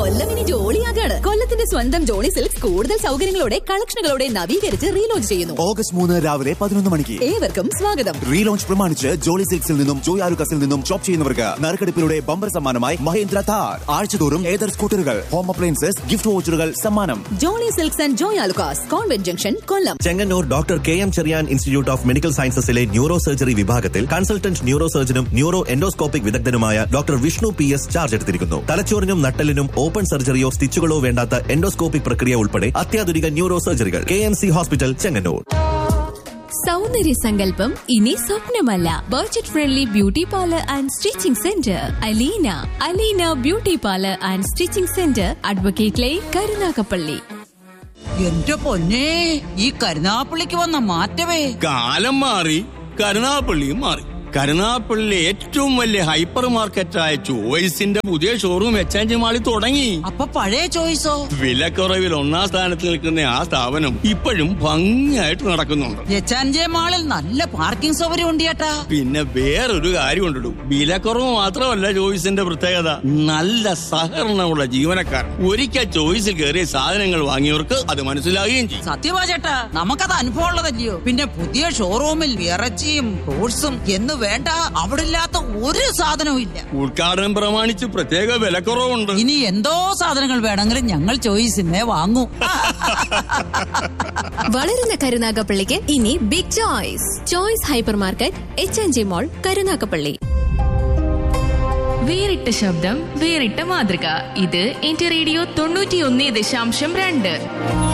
കൊല്ലം ഇനി ജോളിയാകാണ് കൊല്ലത്തിന്റെ സ്വന്തം ജോണി സിൽക്സ് കൂടുതൽ സൗകര്യങ്ങളോടെ കളക്ഷനുകളോടെ നവീകരിച്ച് റീലോഞ്ച് ചെയ്യുന്നു ഓഗസ്റ്റ് മൂന്ന് രാവിലെ പതിനൊന്ന് മണിക്ക് ഏവർക്കും സ്വാഗതം റീലോഞ്ച് പ്രമാണിച്ച് ജോളി സിൽക്സിൽ നിന്നും ജോയ് ആലുക്കസിൽ നിന്നും ഷോപ്പ് ചെയ്യുന്നവർക്ക് നറുക്കെടുപ്പിലൂടെ ബമ്പർ സമ്മാനമായി മഹേന്ദ്ര താർ ആഴ്ചതോറും ഏതർ സ്കൂട്ടറുകൾ ഹോം അപ്ലയൻസസ് ഗിഫ്റ്റ് വോച്ചറുകൾ സമ്മാനം Johny silks and Joy Alukkas convent junction Kollam Chengannur doctor K M Cherian institute of medical സയൻസസിലെ ന്യൂറോ സർജറി വിഭാഗത്തിൽ കൺസൾട്ടന്റ് ന്യൂറോ സർജനും ന്യൂറോ എൻഡോസ്കോപ്പിക് വിദഗ്ധനുമായ doctor Vishnu P S charge എടുത്തിരിക്കുന്നു തലച്ചോറിനും നട്ടലിനും ഓപ്പൺ സർജറിയോ സ്റ്റിച്ചുകളോ വേണ്ടാത്ത എൻഡോസ്കോപ്പിക് പ്രക്രിയ ഉൾപ്പെടെ അത്യാധുനിക ന്യൂറോ സർജറികൾ K M C hospital Chengannur സൗന്ദര്യ സങ്കല്പം ഇനി സ്വപ്നമല്ല budget friendly beauty parlour and stitching centre Aleena Aleena beauty parlour and stitching centre advocate line Karunagappally എന്റെ പൊന്നെ ഈ കരുനാപ്പള്ളിക്ക് വന്ന മാറ്റമേ കാലം മാറി കരുനാപ്പള്ളിയും മാറി കരുനാപ്പള്ളിയിലെ ഏറ്റവും വലിയ ഹൈപ്പർ മാർക്കറ്റായ ചോയ്സിന്റെ പുതിയ ഷോറൂം എച്ച് മാളിൽ തുടങ്ങി അപ്പൊ പഴയ ചോയ്സോ വിലക്കുറവിൽ ഒന്നാം സ്ഥാനത്ത് നിൽക്കുന്ന ആ സ്ഥാപനം ഇപ്പോഴും ഭംഗിയായിട്ട് നടക്കുന്നുണ്ട് എച്ചാൻജെ മാളിൽ നല്ല പാർക്കിംഗ് സൗകര്യം ഉണ്ട് ചേട്ടാ പിന്നെ വേറൊരു കാര്യം കൊണ്ടിടും വിലക്കുറവ് മാത്രമല്ല ചോയ്സിന്റെ പ്രത്യേകത നല്ല സഹകരണമുള്ള ജീവനക്കാർ ഒരിക്കൽ ചോയ്സിൽ കയറിയ സാധനങ്ങൾ വാങ്ങിയവർക്ക് അത് മനസ്സിലാകുകയും ചെയ്യും സത്യവാ ചേട്ടാ നമുക്കത് അനുഭവം ഉള്ളതല്ലയോ പിന്നെ പുതിയ ഷോറൂമിൽ ഇറച്ചിയും ഫ്രൂട്ട്സും എന്ന് വേണ്ട അവിടെ ഇല്ലാത്ത ഒരു സാധനവും ഇല്ല ഉദ്ഘാടനം പ്രമാണിച്ച് പ്രത്യേക വിലക്കുറവുണ്ട് ഇനി എന്തോ സാധനങ്ങൾ വേണമെങ്കിലും ഞങ്ങൾ ചോയ്സിനെ വാങ്ങൂ വളരുന്ന കരുനാഗപ്പള്ളിക്ക് ഇനി big choice choice hypermarket H N G mall Karunagappally വേറിട്ട ശബ്ദം വേറിട്ട മാതൃക ഇത് എന്റെ റേഡിയോ തൊണ്ണൂറ്റിയൊന്ന് ദശാംശം രണ്ട്